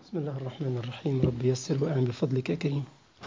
بسم الله الرحمن الرحيم رب يسر وأعن بفضلك يا كريم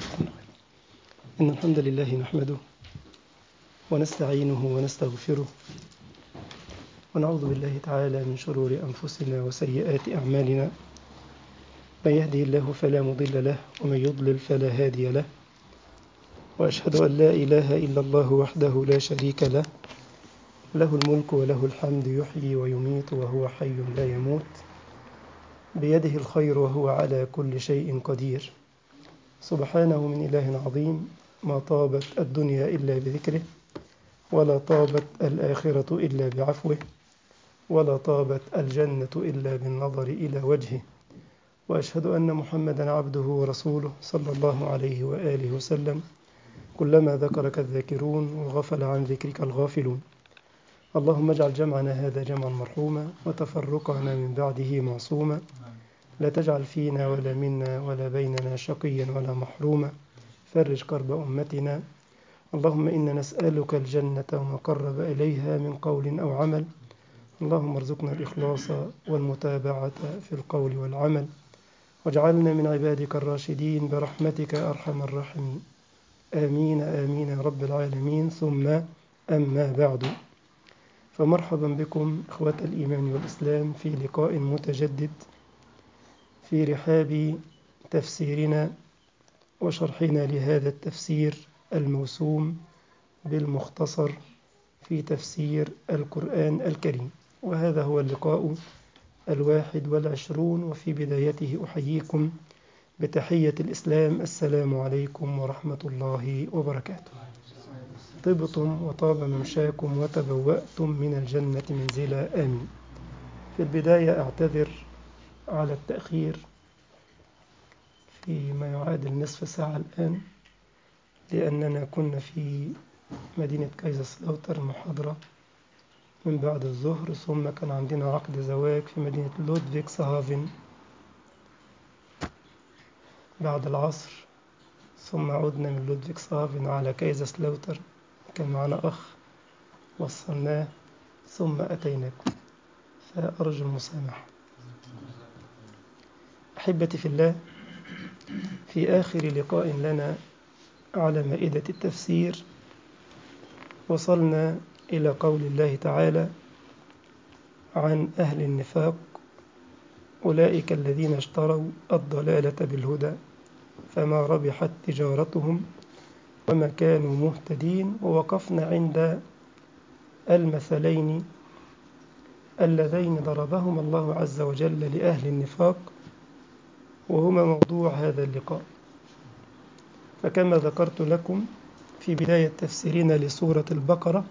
إن الحمد لله نحمده ونستعينه ونستغفره ونعوذ بالله تعالى من شرور أنفسنا وسيئات أعمالنا من يهده الله فلا مضل له ومن يضلل فلا هادي له وأشهد أن لا إله إلا الله وحده لا شريك له له الملك وله الحمد يحيي ويميت وهو حي لا يموت بيده الخير وهو على كل شيء قدير سبحانه من إله عظيم ما طابت الدنيا إلا بذكره ولا طابت الآخرة إلا بعفوه ولا طابت الجنة إلا بالنظر إلى وجهه وأشهد أن محمدا عبده ورسوله صلى الله عليه وآله وسلم كلما ذكرك الذاكرون وغفل عن ذكرك الغافلون اللهم اجعل جمعنا هذا جمعا مرحوما وتفرقنا من بعده معصوما لا تجعل فينا ولا منا ولا بيننا شقيا ولا محروما فرج كرب أمتنا اللهم إنا نسألك الجنة وما قرب إليها من قول أو عمل اللهم ارزقنا الإخلاص والمتابعة في القول والعمل واجعلنا من عبادك الراشدين برحمتك أرحم الراحمين آمين آمين يا رب العالمين ثم أما بعد فمرحبا بكم إخوة الإيمان والإسلام في لقاء متجدد في رحاب تفسيرنا وشرحنا لهذا التفسير الموسوم بالمختصر في تفسير القرآن الكريم وهذا هو اللقاء الواحد والعشرون وفي بدايته أحييكم بتحية الإسلام السلام عليكم ورحمة الله وبركاته طبتم وطاب ممشاكم وتبوأتم من الجنة منزلا آمين في البداية أعتذر على التأخير في ما يعادل نصف ساعة الآن لأننا كنا في مدينة كايزرسلاوتر المحاضرة من بعد الظهر ثم كان عندنا عقد زواج في مدينة لودفيكس هافن بعد العصر ثم عدنا من لودفيكس هافن على كايزرسلاوتر كان معنا أخ وصلناه ثم أتيناكم فأرجو المسامحة أحبتي في الله في آخر لقاء لنا على مائدة التفسير وصلنا إلى قول الله تعالى عن أهل النفاق أولئك الذين اشتروا الضلالة بالهدى فما ربحت تجارتهم وما كانوا مهتدين ووقفنا عند المثلين اللذين ضربهما الله عز وجل لأهل النفاق وهما موضوع هذا اللقاء فكما ذكرت لكم في بداية تفسيرنا لسورة البقرة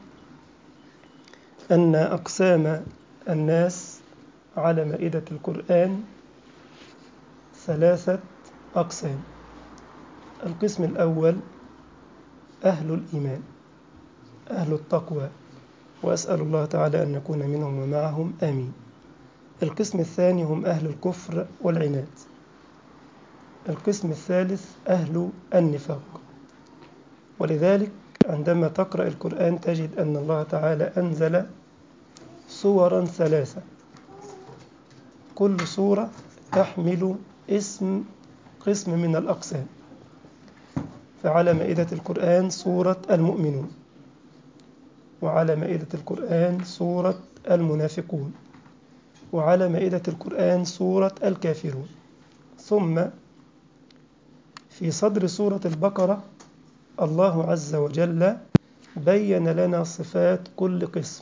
أن أقسام الناس على مائدة القرآن ثلاثة أقسام القسم الأول أهل الإيمان أهل التقوى وأسأل الله تعالى أن نكون منهم ومعهم آمين القسم الثاني هم أهل الكفر والعناد القسم الثالث أهل النفاق ولذلك عندما تقرأ القرآن تجد أن الله تعالى أنزل صورا ثلاثة كل صورة تحمل اسم قسم من الأقسام فعلى مائدة القرآن سورة المؤمنون وعلى مائدة القرآن سورة المنافقون وعلى مائدة القرآن سورة الكافرون ثم في صدر سورة البقرة الله عز وجل بين لنا صفات كل قسم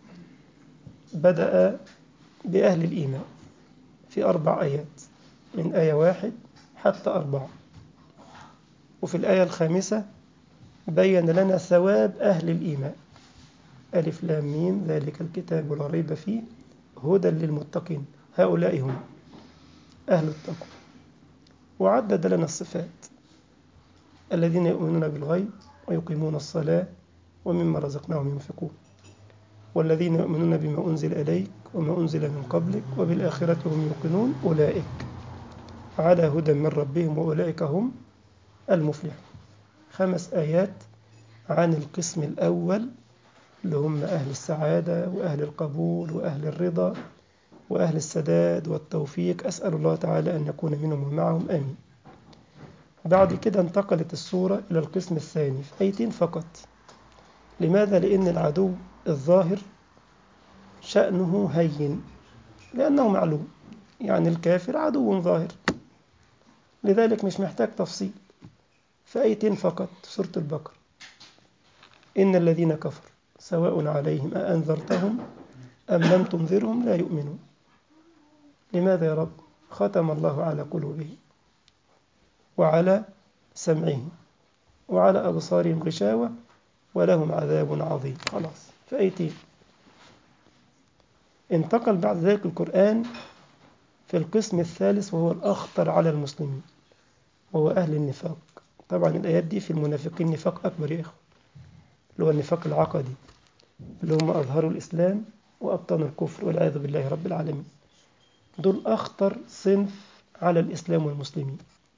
بدأ بأهل الإيمان في أربع آيات من آية واحد حتى أربعة وفي الآية الخامسة بين لنا ثواب أهل الإيمان ألف لام ميم ذلك الكتاب لا ريب فيه هدى للمتقين هؤلاء هم أهل التقوى وعدد لنا الصفات الذين يؤمنون بالغيب ويقيمون الصلاة ومما رزقناهم ينفقون والذين يؤمنون بما أنزل إليك وما أنزل من قبلك وبالآخرة هم يوقنون أولئك على هدى من ربهم وأولئك هم المفلحون خمس آيات عن القسم الأول اللي هم أهل السعادة وأهل القبول وأهل الرضا وأهل السداد والتوفيق أسأل الله تعالى أن يكون منهم ومعهم آمين بعد كده انتقلت الصورة إلى القسم الثاني في آيتين فقط لماذا؟ لأن العدو الظاهر شأنه هين لأنه معلوم يعني الكافر عدو ظاهر لذلك مش محتاج تفصيل في آيتين فقط سورة البقرة إن الذين كفروا سواء عليهم أأنذرتهم أم لم تنذرهم لا يؤمنون لماذا يا رب ختم الله على قلوبهم وعلى سمعهم وعلى أبصارهم غشاوة ولهم عذاب عظيم خلاص في آيتين انتقل بعد ذلك القرآن في القسم الثالث وهو الأخطر على المسلمين وهو أهل النفاق طبعا الآيات دي في المنافقين نفاق أكبر يا إخوة اللي هو النفاق العقدي اللي هم أظهروا الإسلام وأبطنوا الكفر والعياذ بالله رب العالمين دول أخطر صنف على الإسلام والمسلمين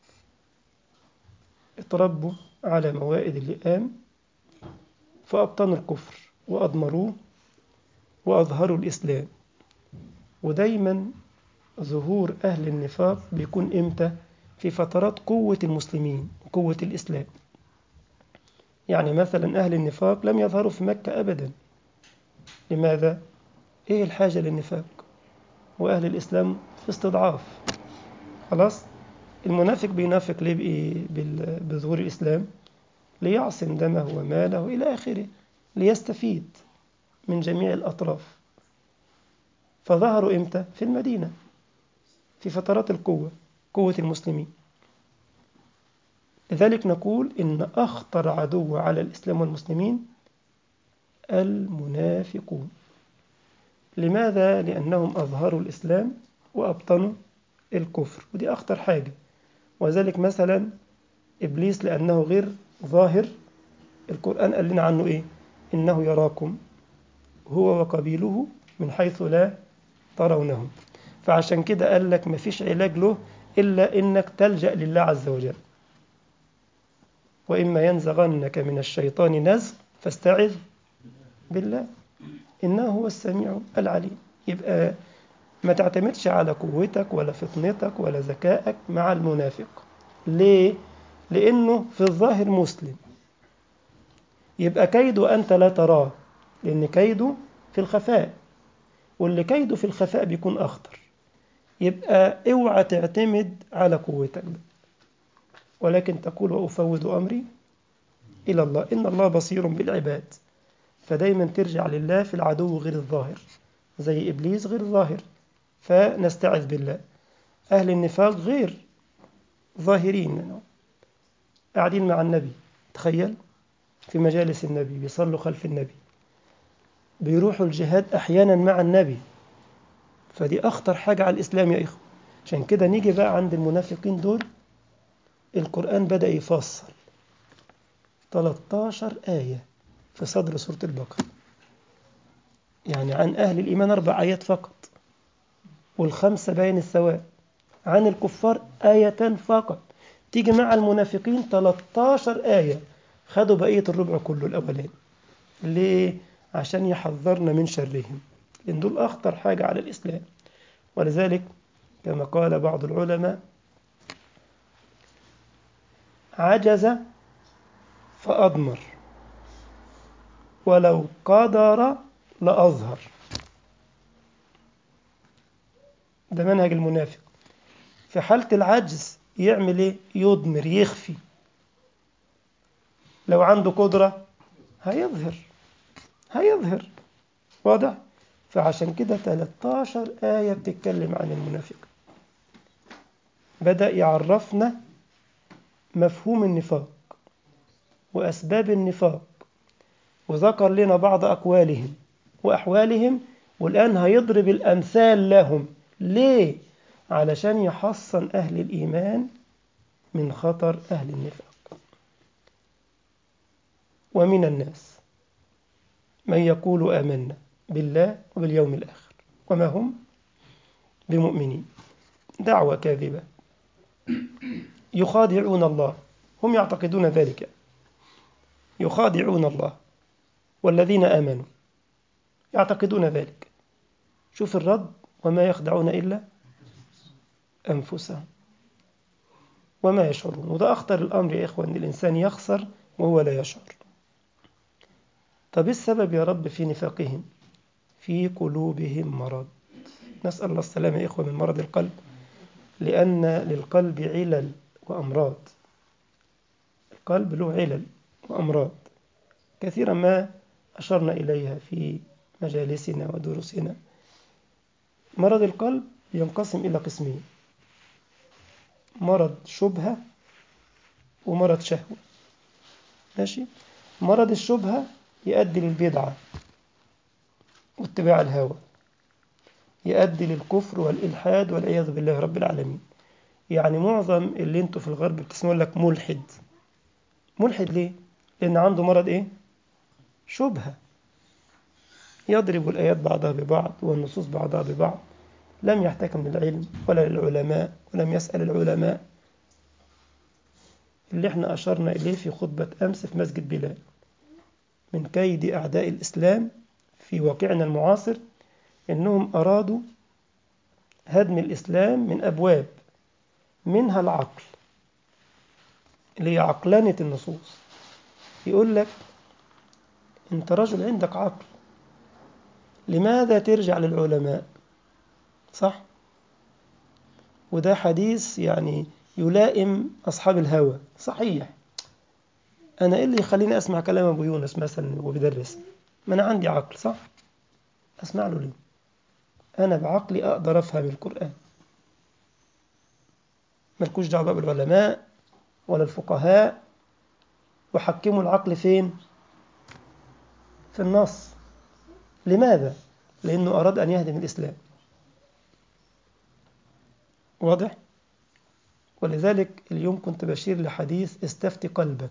اتربوا على موائد اللئام فأبطنوا الكفر وأضمروه وأظهروا الإسلام ودايما ظهور أهل النفاق بيكون إمتى في فترات قوة المسلمين وقوة الإسلام يعني مثلا أهل النفاق لم يظهروا في مكة أبدا لماذا؟ إيه الحاجة للنفاق وأهل الإسلام في استضعاف خلاص المنافق بينافق ليه بظهور الإسلام ليعصم دمه وماله إلى آخره ليستفيد من جميع الأطراف فظهروا إمتى؟ في المدينة في فترات القوة قوة المسلمين لذلك نقول إن أخطر عدو على الإسلام والمسلمين المنافقون لماذا؟ لأنهم أظهروا الإسلام وأبطنوا الكفر ودي أخطر حاجة وذلك مثلا إبليس لأنه غير ظاهر القرآن قال لنا عنه إيه؟ إنه يراكم هو وقبيله من حيث لا ترونهم فعشان كده قال لك مفيش علاج له إلا إنك تلجأ لله عز وجل وإما ينزغنك من الشيطان نزغ فاستعذ بالله إنه هو السميع العليم يبقى ما تعتمدش على قوتك ولا فطنتك ولا ذكائك مع المنافق ليه؟ لأنه في الظاهر مسلم يبقى كيده أنت لا تراه لأن كيده في الخفاء واللي كيده في الخفاء بيكون أخطر يبقى اوعى تعتمد على قوتك ولكن تقول وأفوض أمري إلى الله إن الله بصير بالعباد فدايما ترجع لله في العدو غير الظاهر زي إبليس غير ظاهر فنستعذ بالله أهل النفاق غير ظاهرين قاعدين مع النبي تخيل في مجالس النبي بيصلوا خلف النبي بيروحوا الجهاد أحيانا مع النبي فدي أخطر حاجة على الإسلام يا إخوة عشان كده نيجي بقى عند المنافقين دول القرآن بدأ يفصل 13 آية في صدر سورة البقرة يعني عن أهل الإيمان أربع آيات فقط والخمسة باين الثواب عن الكفار آية فقط تيجي مع المنافقين 13 آية خدوا بقية الربع كله الأولاني ليه؟ عشان يحذرنا من شرهم لأن دول أخطر حاجة على الإسلام ولذلك كما قال بعض العلماء عجز فأضمر ولو قدر لأظهر ده منهج المنافق في حالة العجز يعمل ايه يضمر يخفي لو عنده قدرة هيظهر هيظهر واضح فعشان كده 13 آية بتتكلم عن المنافق بدأ يعرفنا مفهوم النفاق وأسباب النفاق وذكر لنا بعض أقوالهم وأحوالهم والآن هيضرب الأمثال لهم ليه؟ علشان يحصن أهل الإيمان من خطر أهل النفاق ومن الناس من يقول آمنا بالله وباليوم الآخر وما هم بمؤمنين دعوة كاذبة يخادعون الله هم يعتقدون ذلك يخادعون الله والذين آمنوا يعتقدون ذلك شوف الرد وما يخدعون إلا أنفسهم وما يشعرون وده أخطر الأمر يا إخوة أن الإنسان يخسر وهو لا يشعر طب السبب يا رب في نفاقهم في قلوبهم مرض نسأل الله السلامة يا إخوة من مرض القلب لأن للقلب علل وأمراض القلب له علل وأمراض كثيرا ما أشرنا إليها في مجالسنا ودروسنا مرض القلب ينقسم إلى قسمين مرض شبهة ومرض شهوة ماشي مرض الشبهة يؤدي للبدعة واتباع الهوى يؤدي للكفر والإلحاد والعياذ بالله رب العالمين يعني معظم اللي انتوا في الغرب بتسموا لك ملحد ملحد ليه؟ لأن عنده مرض إيه؟ شبهة يضرب الآيات بعضها ببعض والنصوص بعضها ببعض لم يحتكم للعلم ولا للعلماء ولم يسأل العلماء اللي احنا أشرنا إليه في خطبة أمس في مسجد بلال من كيد أعداء الإسلام في واقعنا المعاصر إنهم أرادوا هدم الإسلام من أبواب منها العقل اللي هي عقلانة النصوص يقول لك أنت رجل عندك عقل لماذا ترجع للعلماء صح وده حديث يعني يلائم أصحاب الهوى صحيح أنا إيه اللي يخليني أسمع كلام أبو يونس مثلا وهو بيدرس ما أنا عندي عقل صح أسمع له ليه أنا بعقلي أقدر أفهم القرآن ملكوش دعوة بالعلماء ولا الفقهاء وحكموا العقل فين في النص لماذا لأنه أراد أن يهدم الإسلام واضح ولذلك اليوم كنت بشير لحديث استفت قلبك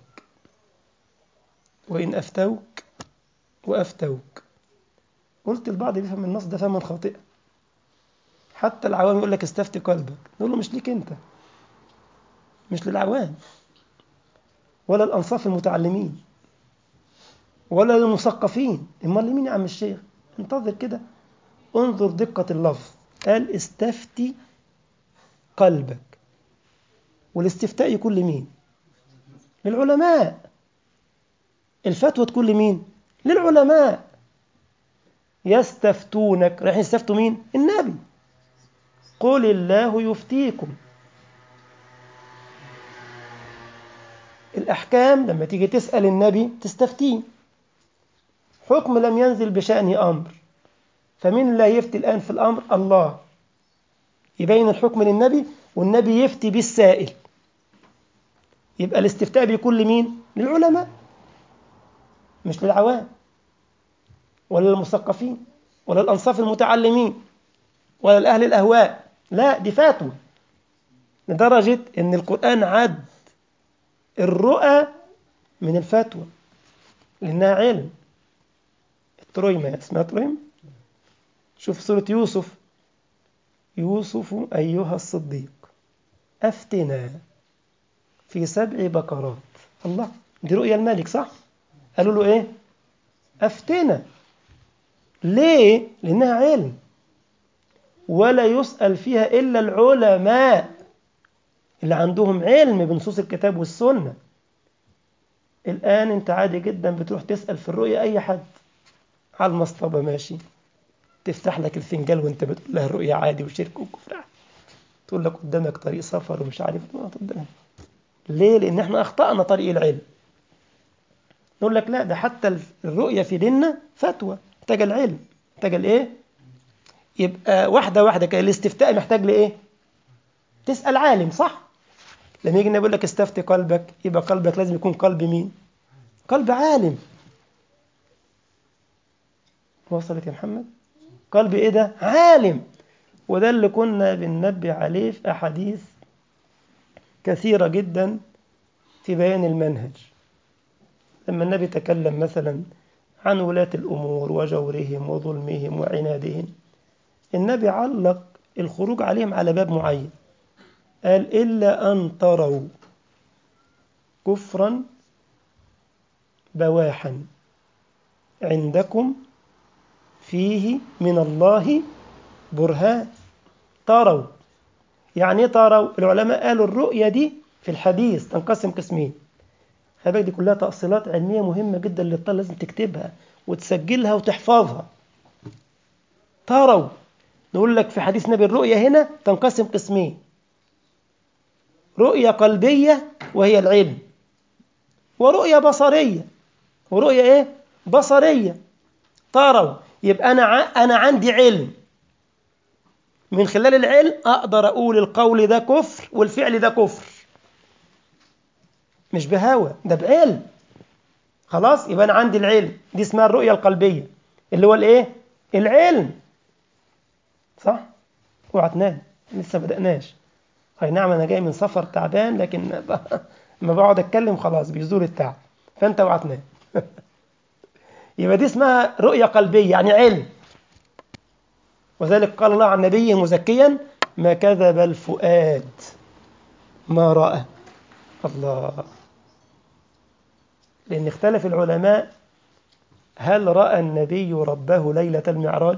وإن أفتوك وأفتوك قلت البعض بيفهم النص ده فهما خاطئا حتى العوام يقول لك استفتي قلبك نقول له مش ليك انت مش للعوام ولا الأنصاف المتعلمين ولا للمثقفين امال لمين يا عم الشيخ انتظر كده انظر دقة اللفظ قال استفتي قلبك والاستفتاء يكون لمين للعلماء الفتوى تكون لمين للعلماء يستفتونك رايحين يستفتوا مين النبي قل الله يفتيكم الأحكام لما تيجي تسأل النبي تستفتيه حكم لم ينزل بشأنه أمر فمين اللي يفتي الآن في الأمر الله يبين الحكم للنبي والنبي يفتي بالسائل يبقى الاستفتاء بيكون لمين للعلماء مش للعوام ولا للمثقفين ولا الأنصاف المتعلمين ولا الأهل الأهواء لا دي فتوى لدرجة أن القرآن عد الرؤى من الفتوى لأنها علم الترويمة اسمها ترويمة شوف سورة يوسف يوسف أيها الصديق أفتنا في سبع بقرات الله دي رؤيا الملك صح قالوا له إيه أفتنا ليه لأنها علم ولا يسأل فيها إلا العلماء اللي عندهم علم بنصوص الكتاب والسنة الآن أنت عادي جدا بتروح تسأل في الرؤية أي حد على المصطبة ماشي تفتح لك الفنجان وانت بتقول لها الرؤية عادي وشرك وكفر تقول لك قدامك طريق سفر ومش عارف قدامك ليه؟ لأن احنا أخطأنا طريق العلم نقول لك لا ده حتى الرؤية في ديننا فتوى محتاجة العلم محتاجة الايه؟ يبقى واحدة واحدة كده الاستفتاء محتاج لإيه؟ تسأل عالم صح؟ لما يجي يقول لك استفتي قلبك يبقى قلبك لازم يكون قلب مين؟ قلب عالم وصلت يا محمد؟ قلب ايه ده؟ عالم وده اللي كنا بننبه عليه في أحاديث كثيرة جدا في بيان المنهج لما النبي تكلم مثلا عن ولاة الأمور وجورهم وظلمهم وعنادهم النبي علق الخروج عليهم على باب معين قال إلا أن تروا كفرا بواحا عندكم فيه من الله برهان تروا يعني ايه تروا العلماء قالوا الرؤية دي في الحديث تنقسم قسمين خلي دي كلها تأصيلات علمية مهمة جدا للطالب لازم تكتبها وتسجلها وتحفظها تروا نقول لك في حديث نبي الرؤية هنا تنقسم قسمين رؤية قلبية وهي العلم ورؤية بصرية ورؤية ايه بصرية تروا يبقى أنا أنا عندي علم من خلال العلم أقدر أقول القول ده كفر والفعل ده كفر مش بهوى ده بعلم خلاص يبقى أنا عندي العلم دي اسمها الرؤية القلبية اللي هو الإيه العلم صح اوعى تنام لسه بدأناش أي نعم أنا جاي من سفر تعبان لكن ما بقعد أتكلم خلاص بيزول التعب فأنت اوعى تنام يبقى دي اسمها رؤية قلبية يعني علم وذلك قال الله عن نبيه مزكيا ما كذب الفؤاد ما رأى الله لأن اختلف العلماء هل رأى النبي ربه ليلة المعراج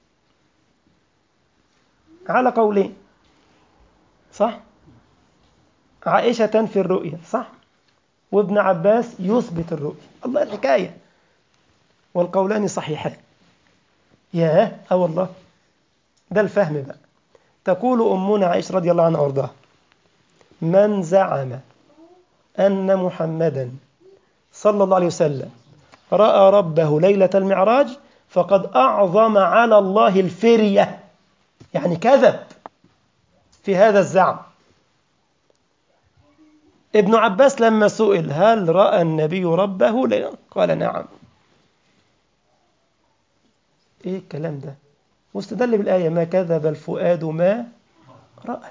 على قولين صح عائشة تنفي الرؤية صح وابن عباس يثبت الرؤية الله الحكاية والقولان صحيحان ياه اه والله ده الفهم بقى تقول أمنا عائشة رضي الله عنها وارضاها من زعم أن محمدا صلى الله عليه وسلم رأى ربه ليلة المعراج فقد أعظم على الله الفرية يعني كذب في هذا الزعم ابن عباس لما سئل هل رأى النبي ربه ليلة قال نعم ايه الكلام ده واستدل بالآية ما كذب الفؤاد ما رأى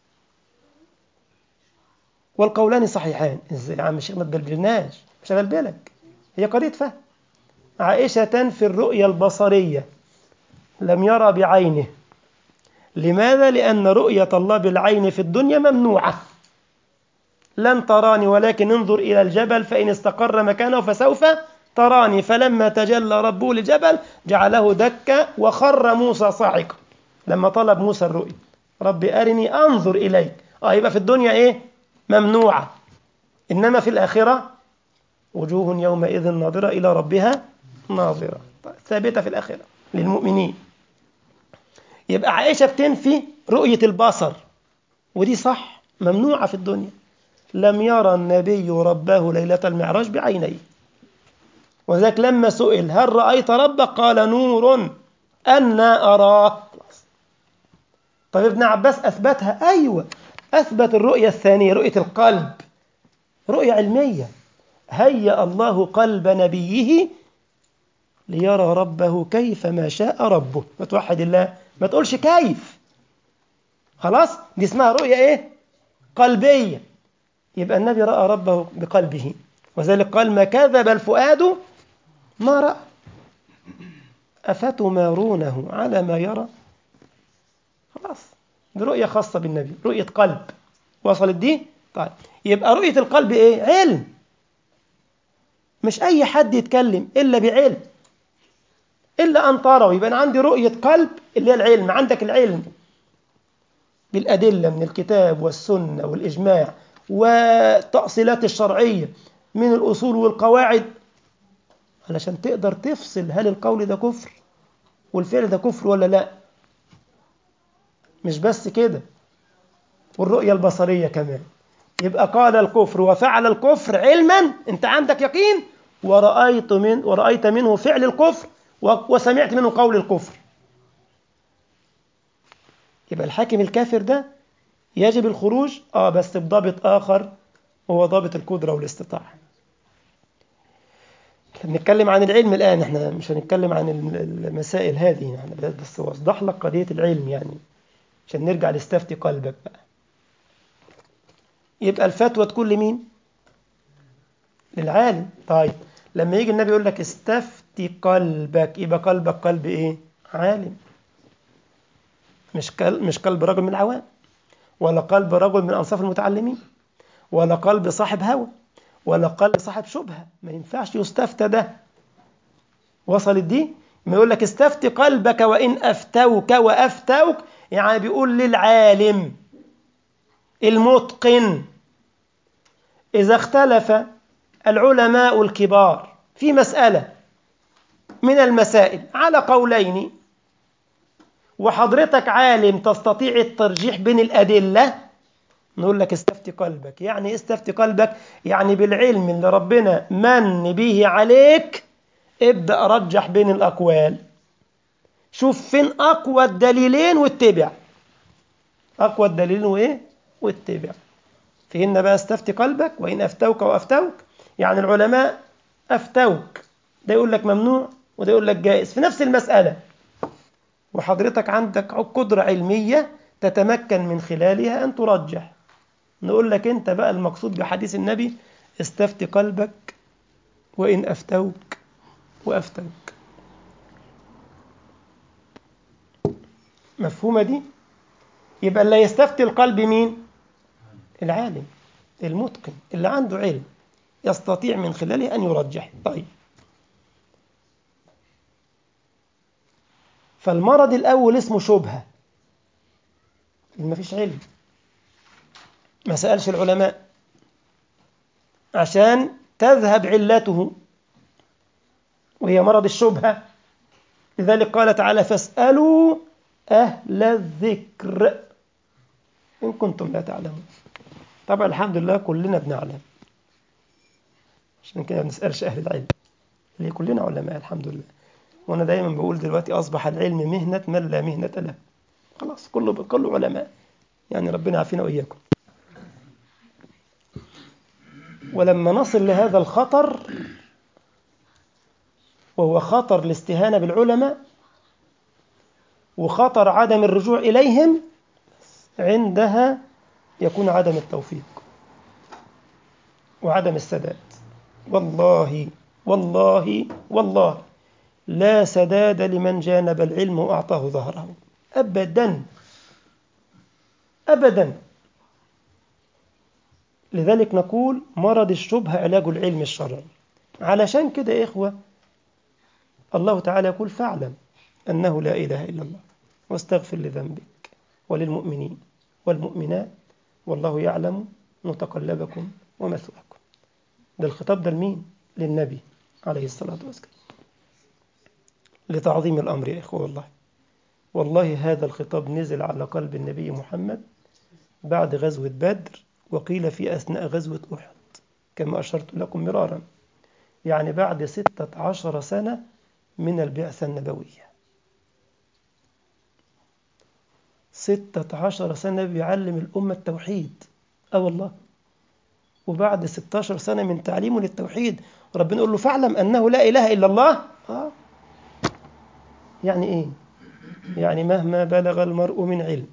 والقولان صحيحان ازاي يا عم الشيخ ما تبلبلناش مش هبلبلك هي قضية فهم عائشة تنفي الرؤية البصرية لم يرى بعينه لماذا؟ لأن رؤية الله بالعين في الدنيا ممنوعة لن تراني ولكن انظر إلى الجبل فإن استقر مكانه فسوف تراني فلما تجلى ربه للجبل جعله دكا وخر موسى صاعقا لما طلب موسى الرؤيا ربي أرني أنظر إليك آه يبقى في الدنيا إيه ممنوعة إنما في الآخرة وجوه يومئذ ناظرة إلى ربها ناظرة ثابتة في الآخرة للمؤمنين يبقى عائشة بتنفي رؤية البصر ودي صح ممنوعة في الدنيا لم يرى النبي ربه ليلة المعراج بعينيه وذلك لما سئل هل رأيت ربك قال نور أنا أراه طيب ابن عباس أثبتها أيوة أثبت الرؤية الثانية رؤية القلب رؤية علمية هيأ الله قلب نبيه ليرى ربه كيف ما شاء ربه ما توحد الله ما تقولش كيف خلاص دي اسمها رؤية ايه قلبية يبقى النبي رأى ربه بقلبه وذلك قال ما كذب الفؤاد ما رأى أفتمارونه على ما يرى خلاص دي رؤية خاصة بالنبي رؤية قلب وصلت دي طيب يبقى رؤية القلب ايه علم مش أي حد يتكلم إلا بعلم إلا أن تروا يبقى أنا عندي رؤية قلب اللي هي العلم عندك العلم بالأدلة من الكتاب والسنة والإجماع والتأصيلات الشرعية من الأصول والقواعد علشان تقدر تفصل هل القول ده كفر والفعل ده كفر ولا لا مش بس كده والرؤية البصرية كمان يبقى قال الكفر وفعل الكفر علما انت عندك يقين ورأيت من ورأيت منه فعل الكفر وسمعت منه قول الكفر يبقى الحاكم الكافر ده يجب الخروج اه بس بضابط آخر وهو ضابط القدرة والاستطاعة بنتكلم عن العلم الآن احنا مش هنتكلم عن المسائل هذه يعني بس وضح لك قضية العلم يعني عشان نرجع لاستفتي قلبك بقى يبقى الفتوى تكون لمين للعالم طيب لما يجي النبي يقول لك استفتي قلبك يبقى قلبك قلب ايه عالم مش قلب مش قلب رجل من العوام ولا قلب رجل من انصاف المتعلمين ولا قلب صاحب هوى ولا قلب صاحب شبهه ما ينفعش يستفتى ده وصلت دي ما يقول لك استفت قلبك وإن أفتوك وأفتوك يعني بيقول للعالم المتقن إذا اختلف العلماء الكبار في مسألة من المسائل على قولين وحضرتك عالم تستطيع الترجيح بين الأدلة نقول لك استفتي قلبك يعني استفتي قلبك يعني بالعلم اللي ربنا من به عليك ابدأ رجح بين الأقوال شوف فين أقوى الدليلين واتبع أقوى الدليلين وإيه واتبع فهمنا بقى استفتي قلبك وإن أفتوك وأفتوك يعني العلماء أفتوك ده يقول لك ممنوع وده يقول لك جائز في نفس المسألة وحضرتك عندك قدرة علمية تتمكن من خلالها أن ترجح نقول لك أنت بقى المقصود بحديث النبي استفتي قلبك وإن أفتوك وأفتوك مفهومة دي يبقى اللي يستفتي القلب مين العالم المتقن اللي عنده علم يستطيع من خلاله أن يرجح طيب فالمرض الأول اسمه شبهة ما فيش علم ما سألش العلماء عشان تذهب علته وهي مرض الشبهة لذلك قال تعالى فاسألوا أهل الذكر إن كنتم لا تعلمون طبعا الحمد لله كلنا بنعلم عشان كده ما بنسألش أهل العلم اللي كلنا علماء الحمد لله وأنا دايما بقول دلوقتي أصبح العلم مهنة من لا مهنة له خلاص كله كله علماء يعني ربنا يعافينا وإياكم ولما نصل لهذا الخطر وهو خطر الاستهانة بالعلماء وخطر عدم الرجوع إليهم عندها يكون عدم التوفيق وعدم السداد والله والله والله لا سداد لمن جانب العلم وأعطاه ظهره أبدا أبدا لذلك نقول مرض الشبهة علاج العلم الشرعي علشان كده يا إخوة الله تعالى يقول فاعلم أنه لا إله إلا الله واستغفر لذنبك وللمؤمنين والمؤمنات والله يعلم متقلبكم ومثواكم ده الخطاب ده لمين؟ للنبي عليه الصلاة والسلام لتعظيم الأمر يا إخوة والله والله هذا الخطاب نزل على قلب النبي محمد بعد غزوة بدر وقيل في أثناء غزوة أحد كما أشرت لكم مرارا يعني بعد ستة عشر سنة من البعثة النبوية ستة عشر سنة بيعلم الأمة التوحيد أه والله وبعد 16 سنة من تعليمه للتوحيد ربنا يقول له فاعلم أنه لا إله إلا الله آه. يعني إيه يعني مهما بلغ المرء من علم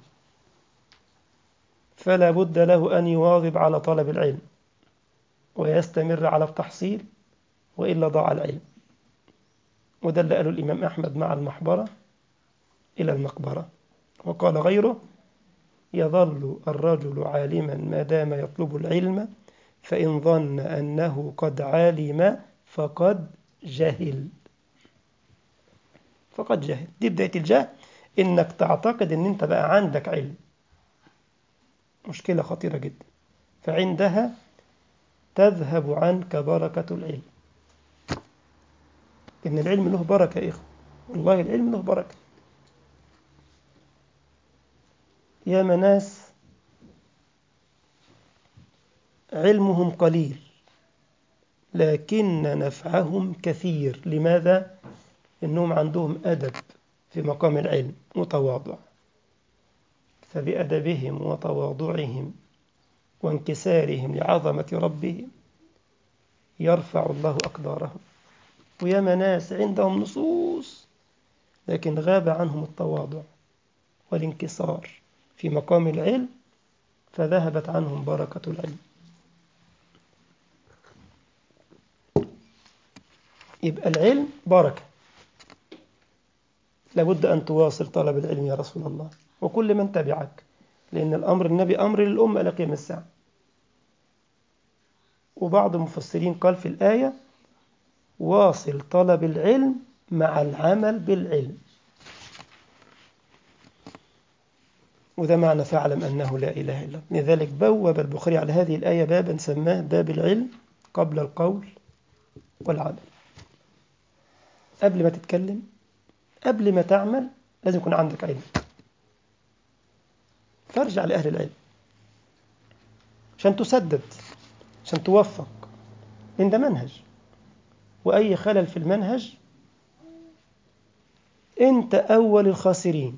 فلا بد له أن يواظب على طلب العلم ويستمر على التحصيل وإلا ضاع العلم وده اللي قاله الإمام أحمد مع المحبرة إلى المقبرة وقال غيره يظل الرجل عالما ما دام يطلب العلم فإن ظن أنه قد علم فقد جهل فقد جهل دي بداية الجهل إنك تعتقد إن أنت بقى عندك علم مشكلة خطيرة جدا فعندها تذهب عنك بركة العلم إن العلم له بركة يا إخوة والله العلم له بركة يا مناس علمهم قليل لكن نفعهم كثير لماذا؟ إنهم عندهم أدب في مقام العلم وتواضع فبأدبهم وتواضعهم وانكسارهم لعظمة ربهم يرفع الله أقدارهم وياما ناس عندهم نصوص لكن غاب عنهم التواضع والانكسار في مقام العلم فذهبت عنهم بركة العلم يبقى العلم بركة لابد أن تواصل طلب العلم يا رسول الله وكل من تبعك لأن الأمر النبي أمر للأمة إلى قيام الساعة وبعض المفسرين قال في الآية واصل طلب العلم مع العمل بالعلم وده معنى فاعلم أنه لا إله إلا الله لذلك بوب البخاري على هذه الآية بابا سماه باب العلم قبل القول والعمل قبل ما تتكلم قبل ما تعمل لازم يكون عندك علم فارجع لأهل العلم عشان تسدد عشان توفق لأن ده منهج وأي خلل في المنهج أنت أول الخاسرين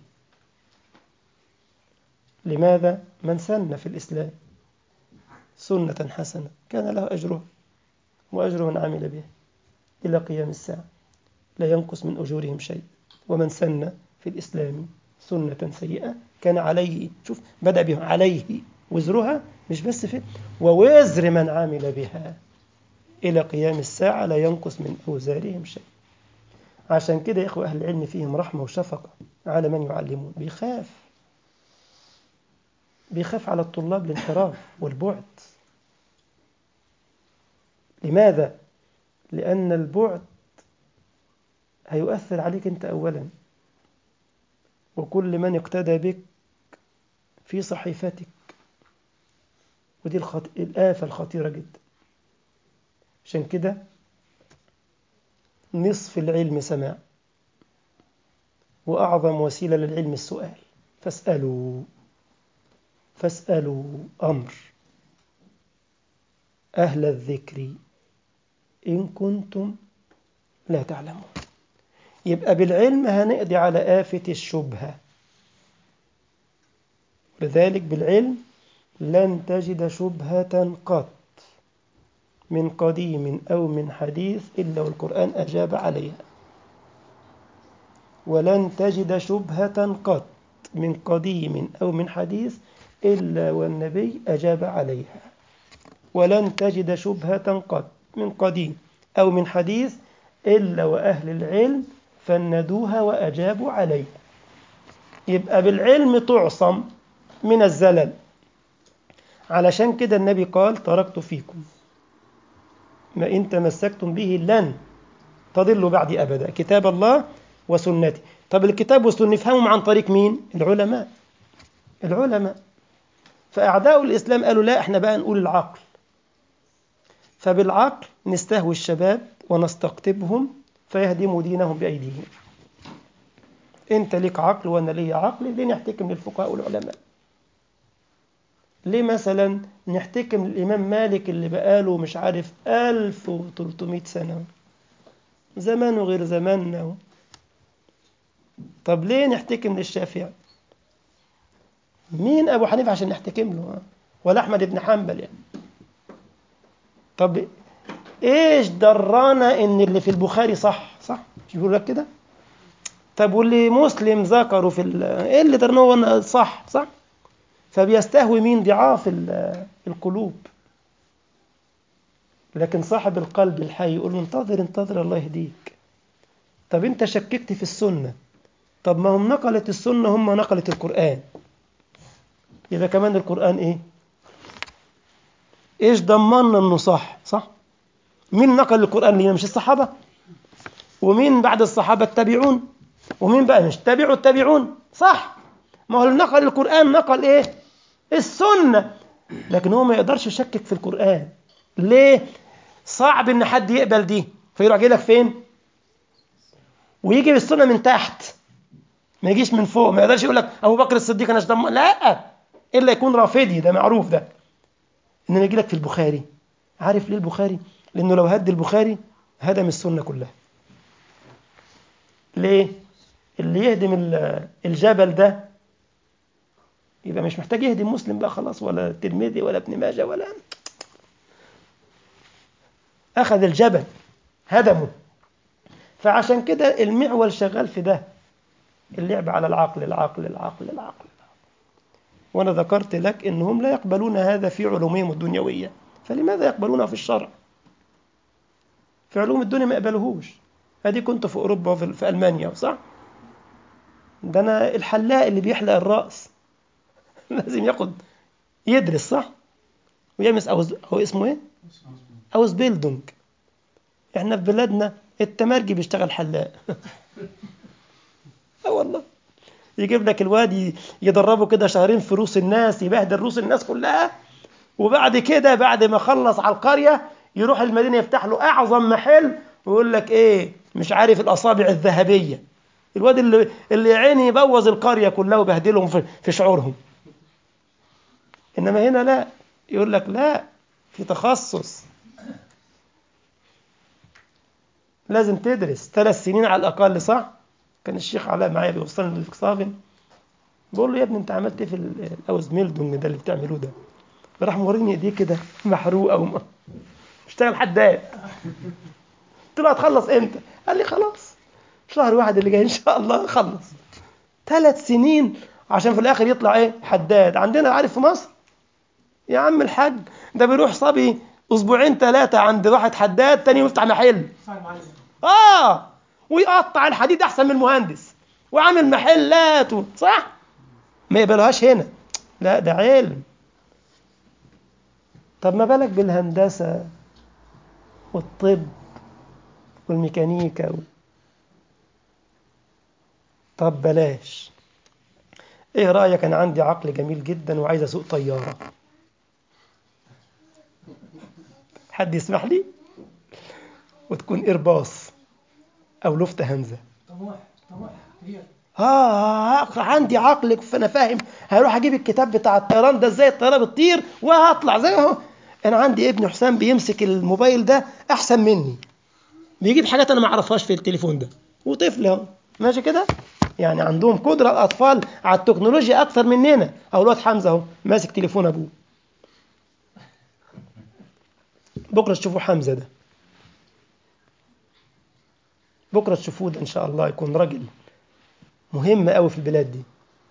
لماذا؟ من سن في الإسلام سنة حسنة كان له أجره وأجر من عمل به إلى قيام الساعة لا ينقص من أجورهم شيء ومن سن في الإسلام سنة سيئة كان عليه شوف بدأ بها عليه وزرها مش بس في ووزر من عمل بها إلى قيام الساعة لا ينقص من أوزارهم شيء عشان كده يا إخوة أهل العلم فيهم رحمة وشفقة على من يعلمون بيخاف بيخاف على الطلاب الانحراف والبعد لماذا؟ لأن البعد هيؤثر عليك أنت أولا وكل من اقتدى بك في صحيفتك ودي الخط... الآفة الخطيرة جدا عشان كده نصف العلم سماع وأعظم وسيلة للعلم السؤال فاسألوا فاسألوا أمر أهل الذكر إن كنتم لا تعلمون يبقى بالعلم هنقضي على آفة الشبهة لذلك بالعلم لن تجد شبهة قط من قديم أو من حديث إلا والقرآن أجاب عليها ولن تجد شبهة قط من قديم أو من حديث إلا والنبي أجاب عليها ولن تجد شبهة قط من قديم أو من حديث إلا وأهل العلم فندوها وأجابوا عليها يبقى بالعلم تعصم من الزلل علشان كده النبي قال تركت فيكم ما إن تمسكتم به لن تضلوا بعدي أبدا كتاب الله وسنتي طب الكتاب والسنة نفهمهم عن طريق مين العلماء العلماء فأعداء الإسلام قالوا لا احنا بقى نقول العقل فبالعقل نستهوي الشباب ونستقطبهم فيهدموا دينهم بأيديهم انت ليك عقل وانا لي عقل ليه نحتكم للفقهاء والعلماء ليه مثلا نحتكم للإمام مالك اللي بقاله مش عارف 1300 سنة زمانه غير زماننا طب ليه نحتكم للشافعي مين أبو حنيفة عشان نحتكم له ولا أحمد بن حنبل يعني طب إيش درانا إن اللي في البخاري صح صح مش بيقول لك كده طب واللي مسلم ذكره في ايه اللي درناه صح صح فبيستهوي مين ضعاف القلوب لكن صاحب القلب الحي يقول له انتظر انتظر الله يهديك طب انت شككت في السنة طب ما هم نقلت السنة هم نقلت القرآن يبقى كمان القرآن ايه ايش ضمننا انه صح صح مين نقل القرآن لنا مش الصحابة ومين بعد الصحابة التابعون ومين بقى مش تابعوا التابعون صح ما هو اللي نقل القرآن نقل ايه السنة لكن هو ما يقدرش يشكك في القرآن ليه صعب ان حد يقبل دي فيروح جاي لك فين ويجي بالسنة من تحت ما يجيش من فوق ما يقدرش يقول لك ابو بكر الصديق انا اشتم لا الا يكون رافضي ده معروف ده انما يجي لك في البخاري عارف ليه البخاري لانه لو هد البخاري هدم السنة كلها ليه اللي يهدم الجبل ده يبقى مش محتاج يهدم مسلم بقى خلاص ولا الترمذي ولا ابن ماجه ولا أخذ الجبل هدمه فعشان كده المعول شغال في ده اللعب على العقل العقل العقل العقل وأنا ذكرت لك إنهم لا يقبلون هذا في علومهم الدنيوية فلماذا يقبلونه في الشرع في علوم الدنيا ما يقبلوهوش ادي كنت في اوروبا وفي في المانيا صح ده انا الحلاق اللي بيحلق الراس لازم ياخد يدرس صح ويمس او او اسمه ايه اوز بيلدونج احنا في بلادنا التمرجي بيشتغل حلاق اه والله يجيب لك الواد ي- يدربه كده شهرين في روس الناس يبهدل روس الناس كلها وبعد كده بعد ما خلص على القرية يروح المدينة يفتح له أعظم محل ويقول لك إيه مش عارف الأصابع الذهبية الواد اللي اللي يا عيني يبوظ القرية كلها ويبهدلهم في, في شعورهم إنما هنا لا يقول لك لا في تخصص لازم تدرس ثلاث سنين على الأقل صح؟ كان الشيخ علاء معايا بيوصلني للفكسافن بقول له يا ابني انت عملت ايه في ال- الاوز ميلدونج ده اللي بتعملوه ده راح موريني ايديه كده محروقه وم... اشتغل حداد قلت له هتخلص امتى؟ قال لي خلاص شهر واحد اللي جاي ان شاء الله خلص ثلاث سنين عشان في الاخر يطلع ايه؟ حداد عندنا عارف في مصر يا عم الحاج ده بيروح صبي اسبوعين ثلاثه عند واحد حداد تاني يفتح محل اه ويقطع الحديد احسن من المهندس وعامل محلات و... صح ما يقبلوهاش هنا لا ده علم طب ما بالك بالهندسة والطب والميكانيكا و... طب بلاش ايه رأيك انا عندي عقل جميل جدا وعايز اسوق طيارة حد يسمح لي وتكون ايرباص او لفت هنزه طموح طموح كبير اه عندي عقل فانا فاهم هروح اجيب الكتاب بتاع الطيران ده ازاي الطياره بتطير وهطلع زي اهو انا عندي ابن حسام بيمسك الموبايل ده احسن مني بيجيب حاجات انا ما اعرفهاش في التليفون ده وطفل اهو ماشي كده يعني عندهم قدره الاطفال على التكنولوجيا اكثر مننا او الواد حمزه اهو ماسك تليفون ابوه بكره تشوفوا حمزه ده بكره تشوفوه ده ان شاء الله يكون راجل مهم قوي في البلاد دي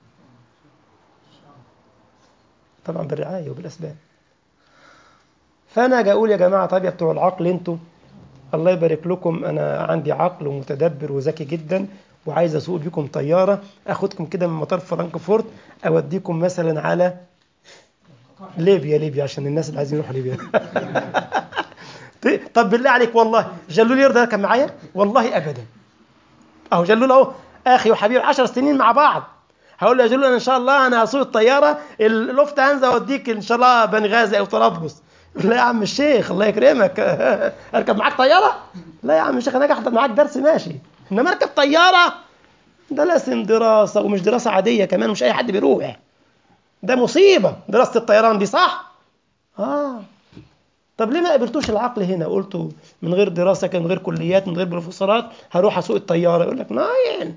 طبعا بالرعايه وبالاسباب فانا اجي اقول يا جماعه طب يا بتوع العقل انتوا الله يبارك لكم انا عندي عقل ومتدبر وذكي جدا وعايز اسوق بيكم طياره اخدكم كده من مطار فرانكفورت اوديكم مثلا على ليبيا ليبيا عشان الناس اللي عايزين يروحوا ليبيا طب بالله عليك والله جلول يرضى كان معايا والله ابدا اهو جلول اهو اخي وحبيبي 10 سنين مع بعض هقول له يا جلول انا ان شاء الله انا هسوق الطياره اللفت هنزل اوديك ان شاء الله بنغازي او طرابلس لا يا عم الشيخ الله يكرمك اركب معاك طياره لا يا عم الشيخ انا اجي احضر معاك درس ماشي انما اركب طياره ده لازم دراسه ومش دراسه عاديه كمان مش اي حد بيروح ده مصيبه دراسه الطيران دي صح اه طب ليه ما قبلتوش العقل هنا قلتوا من غير دراسه كان من غير كليات من غير بروفيسورات هروح اسوق الطياره يقول لك ناين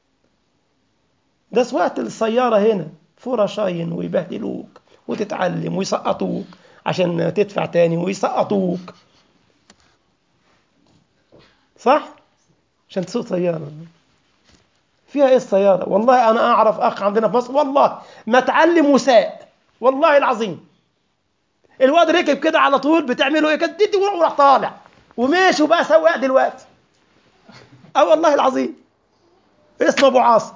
ده سواقه السياره هنا فورة شاين ويبهدلوك وتتعلم ويسقطوك عشان تدفع تاني ويسقطوك صح عشان تسوق طياره فيها ايه السياره والله انا اعرف اخ عندنا في مصر والله ما اتعلم وساق والله العظيم الواد ركب كده على طول بتعمله ايه كده تدي وراح طالع وماشي وبقى سواق دلوقتي اه والله العظيم اسمه ابو عاصم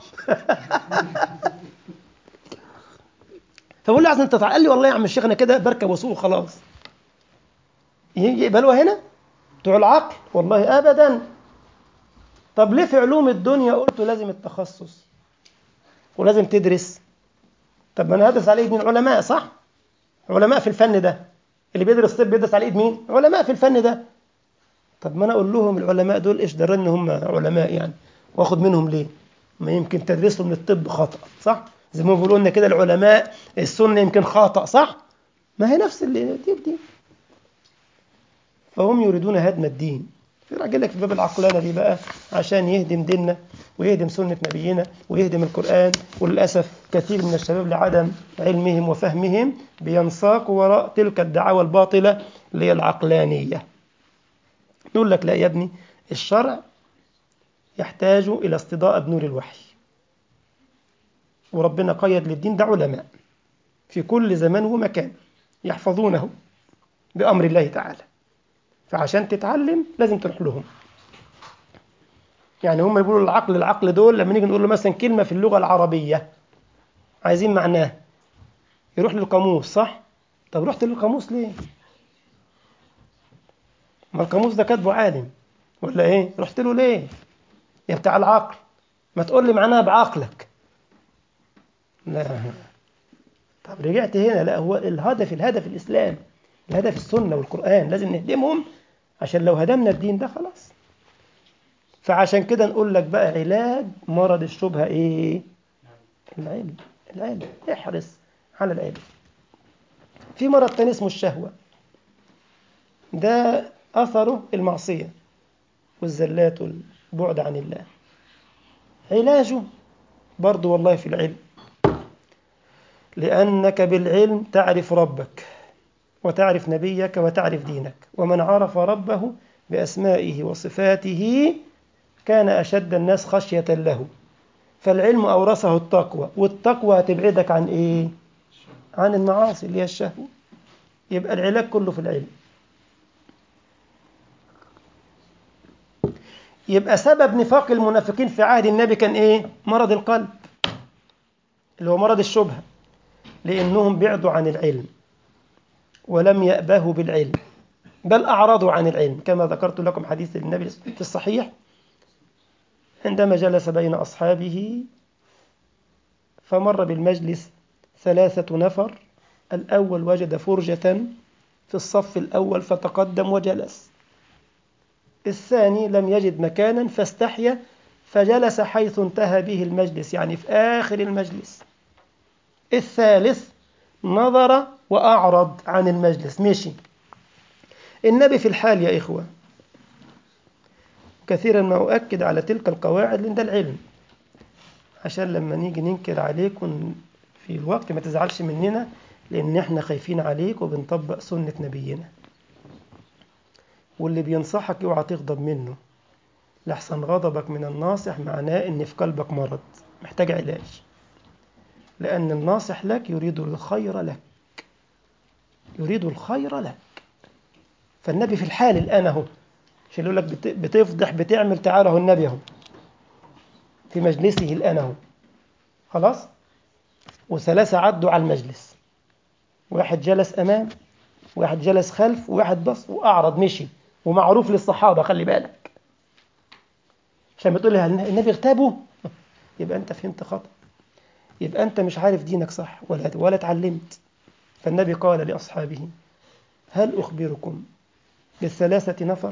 فبقول له عايز انت قال لي والله يا عم الشيخ انا كده بركب واسوق خلاص يقبلوها هنا بتوع العقل والله ابدا طب ليه في علوم الدنيا قلت لازم التخصص ولازم تدرس طب ما انا هدرس على ايد من علماء صح علماء في الفن ده اللي بيدرس طب بيدرس على ايد مين علماء في الفن ده طب ما انا اقول لهم العلماء دول ايش درى ان هم علماء يعني واخد منهم ليه ما يمكن تدرس من الطب خطا صح زي ما بيقولوا لنا كده العلماء السنه يمكن خطا صح ما هي نفس اللي دي بدي فهم يريدون هدم الدين راجل لك في باب العقلانة دي بقى عشان يهدم ديننا ويهدم سنة نبينا ويهدم القرآن وللأسف كثير من الشباب لعدم علمهم وفهمهم بينساقوا وراء تلك الدعاوى الباطلة اللي هي العقلانية يقول لك لا يا ابني الشرع يحتاج إلى استضاءة بنور الوحي وربنا قيد للدين ده علماء في كل زمان ومكان يحفظونه بأمر الله تعالى فعشان تتعلم لازم تروح لهم يعني هم يقولوا العقل العقل دول لما نيجي نقول له مثلا كلمة في اللغة العربية عايزين معناه يروح للقاموس صح؟ طب رحت للقاموس ليه؟ ما القاموس ده كاتبه عالم ولا ايه رحت له ليه يا بتاع العقل ما تقول لي معناها بعقلك لا طب رجعت هنا لا هو الهدف الهدف الاسلام الهدف السنه والقران لازم نهدمهم عشان لو هدمنا الدين ده خلاص فعشان كده نقول لك بقى علاج مرض الشبهه ايه العلم العلم احرص على العلم في مرض تاني اسمه الشهوه ده اثره المعصيه والزلات والبعد عن الله علاجه برضو والله في العلم لأنك بالعلم تعرف ربك وتعرف نبيك وتعرف دينك ومن عرف ربه بأسمائه وصفاته كان أشد الناس خشية له فالعلم أورثه التقوى والتقوى هتبعدك عن إيه؟ عن المعاصي اللي هي الشهوة يبقى العلاج كله في العلم يبقى سبب نفاق المنافقين في عهد النبي كان ايه مرض القلب اللي هو مرض الشبهة لأنهم بعدوا عن العلم ولم يأبهوا بالعلم بل أعرضوا عن العلم كما ذكرت لكم حديث النبي في الصحيح عندما جلس بين أصحابه فمر بالمجلس ثلاثة نفر الأول وجد فرجة في الصف الأول فتقدم وجلس الثاني لم يجد مكانا فاستحيا فجلس حيث انتهى به المجلس يعني في آخر المجلس الثالث نظر وأعرض عن المجلس مشي النبي في الحال يا إخوة كثيرا ما أؤكد على تلك القواعد لأن ده العلم عشان لما نيجي ننكر عليكم في الوقت ما تزعلش مننا لأن احنا خايفين عليك وبنطبق سنة نبينا واللي بينصحك اوعى تغضب منه لحسن غضبك من الناصح معناه ان في قلبك مرض محتاج علاج لأن الناصح لك يريد الخير لك يريد الخير لك فالنبي في الحال الآن أهو مش يقول لك بتفضح بتعمل تعالى هو النبي أهو في مجلسه الآن أهو خلاص وثلاثة عدوا على المجلس واحد جلس أمام واحد جلس خلف وواحد بص وأعرض مشي ومعروف للصحابة خلي بالك عشان بتقول لي النبي اغتابه يبقى أنت فهمت خطأ يبقى أنت مش عارف دينك صح ولا ولا اتعلمت فالنبي قال لأصحابه هل أخبركم بالثلاثة نفر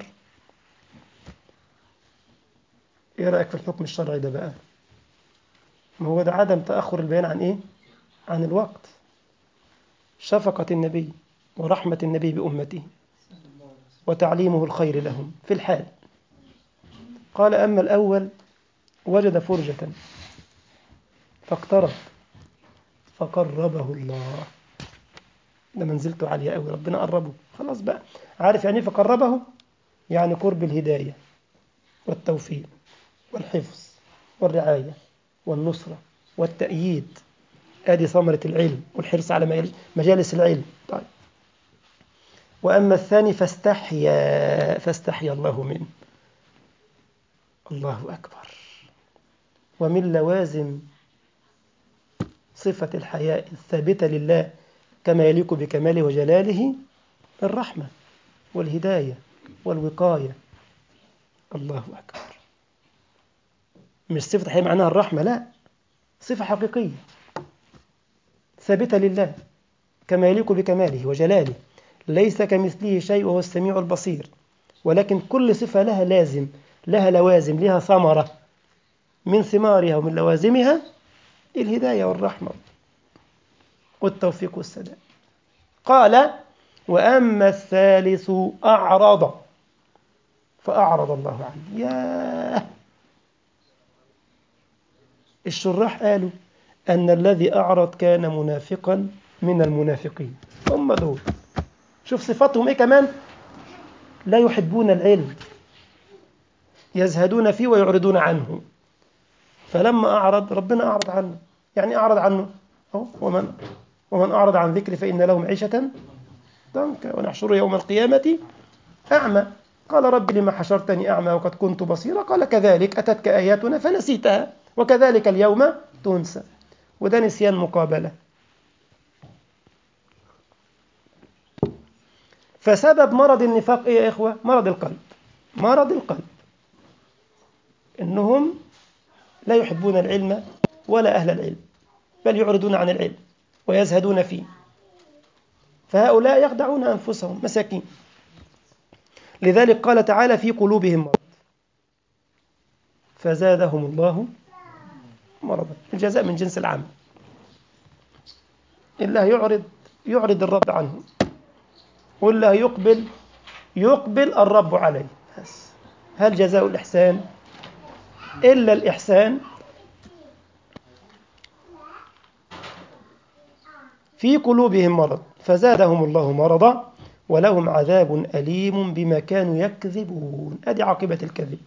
إيه رأيك في الحكم الشرعي ده بقى ما هو ده عدم تأخر البيان عن إيه عن الوقت شفقة النبي ورحمة النبي بأمته وتعليمه الخير لهم في الحال قال أما الأول وجد فرجة فاقترب فقربه الله ده منزلته عالية قوي ربنا قربه خلاص بقى عارف يعني فقربه يعني قرب الهداية والتوفيق والحفظ والرعاية والنصرة والتأييد ادي ثمرة العلم والحرص على مجالس العلم طيب وأما الثاني فاستحيا فاستحيا الله منه الله أكبر ومن لوازم صفة الحياء الثابتة لله كما يليق بكماله وجلاله الرحمة والهداية والوقاية الله أكبر مش صفة الحياء معناها الرحمة لا صفة حقيقية ثابتة لله كما يليق بكماله وجلاله ليس كمثله شيء وهو السميع البصير ولكن كل صفة لها لازم لها لوازم لها ثمرة من ثمارها ومن لوازمها الهداية والرحمة والتوفيق والسداد قال وأما الثالث أعرض فأعرض الله عنه ياه الشراح قالوا أن الذي أعرض كان منافقا من المنافقين هم دول شوف صفاتهم إيه كمان لا يحبون العلم يزهدون فيه ويعرضون عنه فلما أعرض ربنا أعرض عنه يعني أعرض عنه أهو ومن ومن أعرض عن ذكري فإن له معيشة ضنكا ونحشره يوم القيامة أعمى قال رب لما حشرتني أعمى وقد كنت بصيرا قال كذلك أتتك آياتنا فنسيتها وكذلك اليوم تنسى وده نسيان مقابلة فسبب مرض النفاق إيه يا إخوة؟ مرض القلب مرض القلب لأنهم لا يحبون العلم ولا أهل العلم بل يعرضون عن العلم ويزهدون فيه فهؤلاء يخدعون أنفسهم مساكين لذلك قال تعالى في قلوبهم مرض فزادهم الله مرضا الجزاء من جنس العمل الله يعرض يعرض الرب عنه والله يقبل يقبل الرب عليه بس هل جزاء الإحسان إلا الإحسان في قلوبهم مرض فزادهم الله مرضا ولهم عذاب أليم بما كانوا يكذبون أدي عاقبة الكذب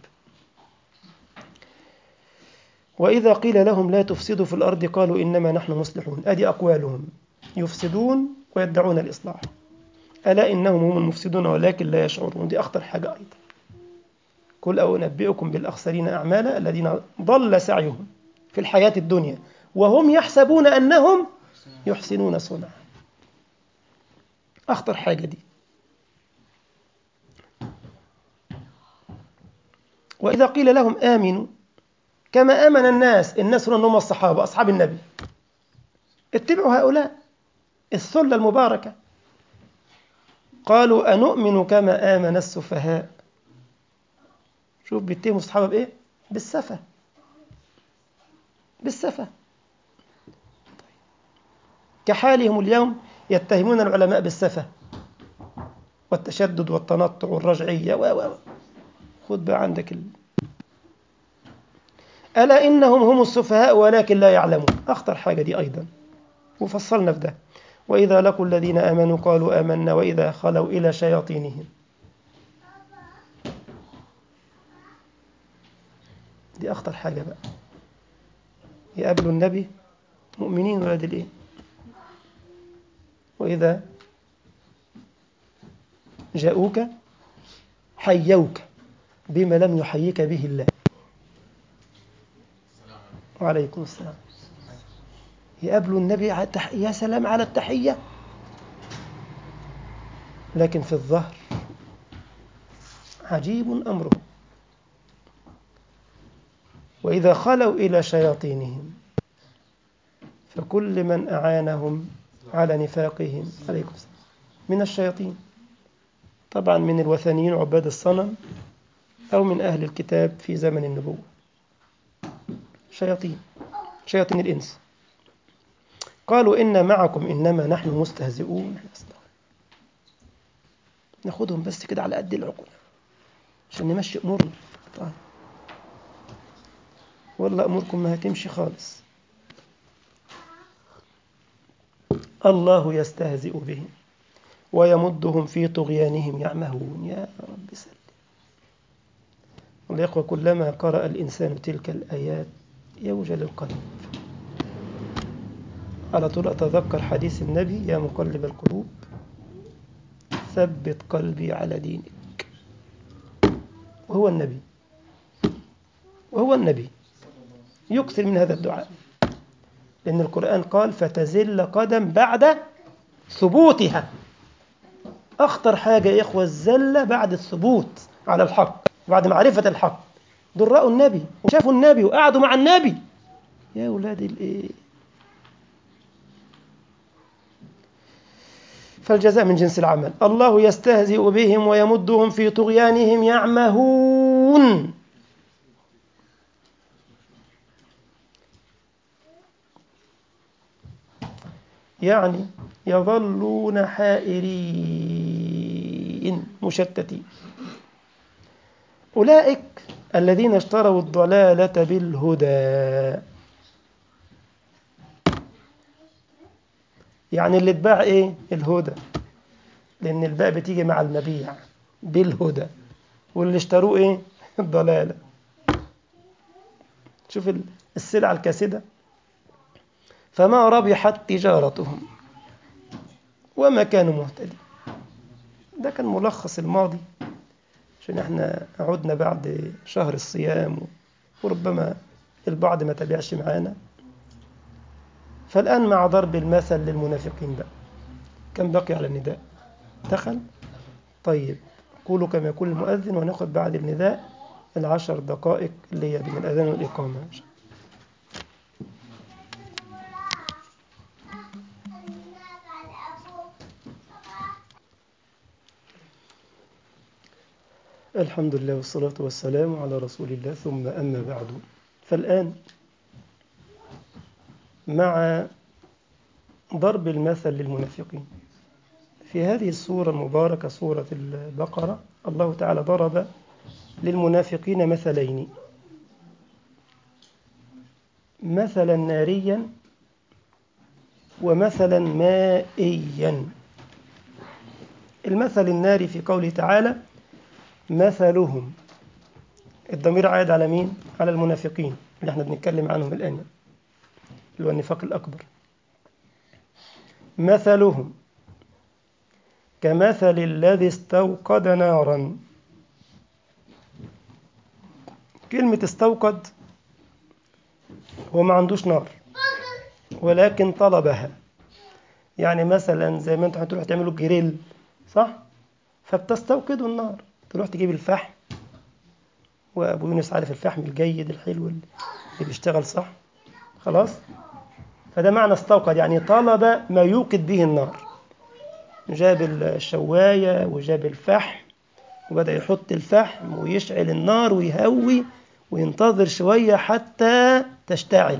وإذا قيل لهم لا تفسدوا في الأرض قالوا إنما نحن مصلحون أدي أقوالهم يفسدون ويدعون الإصلاح ألا إنهم هم المفسدون ولكن لا يشعرون دي أخطر حاجة أيضا قل أو أنبئكم بالأخسرين أعمالا الذين ضل سعيهم في الحياة الدنيا وهم يحسبون أنهم يحسنون صنعا أخطر حاجة دي وإذا قيل لهم آمنوا كما آمن الناس الناس هم الصحابة أصحاب النبي اتبعوا هؤلاء الثلة المباركة قالوا أنؤمن كما آمن السفهاء شوف بيتهموا الصحابة بإيه؟ بالسفة بالسفة كحالهم اليوم يتهمون العلماء بالسفة والتشدد والتنطع والرجعية و و خد بقى عندك ال... ألا إنهم هم السفهاء ولكن لا يعلمون أخطر حاجة دي أيضا وفصلنا في ده وإذا لقوا الذين آمنوا قالوا آمنا وإذا خلوا إلى شياطينهم دي أخطر حاجة بقى يقابلوا النبي مؤمنين ولاد الإيه وإذا جاءوك حيوك بما لم يحييك به الله وعليكم السلام يقابلوا النبي على التح... يا سلام على التحية لكن في الظهر عجيب أمره وإذا خلوا إلى شياطينهم فكل من أعانهم على نفاقهم عليكم السلام من الشياطين طبعا من الوثنيين عباد الصنم أو من أهل الكتاب في زمن النبوة شياطين شياطين الإنس قالوا إن معكم إنما نحن مستهزئون ناخدهم بس كده على قد العقول عشان نمشي أمورنا طيب والله أموركم ما هتمشي خالص الله يستهزئ بهم ويمدهم في طغيانهم يعمهون يا رب سلم والإخوة كلما قرأ الإنسان تلك الآيات يوجل القلب على طول أتذكر حديث النبي يا مقلب القلوب ثبت قلبي على دينك وهو النبي وهو النبي يكثر من هذا الدعاء لأن القرآن قال فتزل قدم بعد ثبوتها أخطر حاجة يا إخوة الزلة بعد الثبوت على الحق بعد معرفة الحق دول رأوا النبي وشافوا النبي وقعدوا مع النبي يا أولاد الإيه فالجزاء من جنس العمل الله يستهزئ بهم ويمدهم في طغيانهم يعمهون يعني يظلون حائرين مشتتين أولئك الذين اشتروا الضلالة بالهدى يعني اللي اتباع ايه الهدى لان الباء بتيجي مع المبيع بالهدى واللي اشتروه ايه الضلالة شوف السلعة الكاسدة فما ربحت تجارتهم وما كانوا مهتدين ده كان ملخص الماضي عشان احنا عدنا بعد شهر الصيام وربما البعض ما تابعش معانا فالآن مع ضرب المثل للمنافقين بقى كم بقي على النداء دخل طيب قولوا كما يقول المؤذن وناخذ بعد النداء العشر دقائق اللي هي بين الأذان والإقامة الحمد لله والصلاة والسلام على رسول الله ثم أما بعد فالآن مع ضرب المثل للمنافقين في هذه السورة المباركة سورة البقرة الله تعالى ضرب للمنافقين مثلين مثلا ناريا ومثلا مائيا المثل الناري في قوله تعالى مثلهم الضمير عائد على مين؟ على المنافقين اللي احنا بنتكلم عنهم الآن اللي هو النفاق الأكبر مثلهم كمثل الذي استوقد نارا كلمة استوقد هو ما عندوش نار ولكن طلبها يعني مثلا زي ما انتوا هتروحوا تعملوا جريل صح فبتستوقدوا النار تروح تجيب الفحم وابو يونس عارف الفحم الجيد الحلو اللي بيشتغل صح خلاص فده معنى استوقد يعني طلب ما يوقد به النار جاب الشواية وجاب الفحم وبدأ يحط الفحم ويشعل النار ويهوي وينتظر شوية حتى تشتعل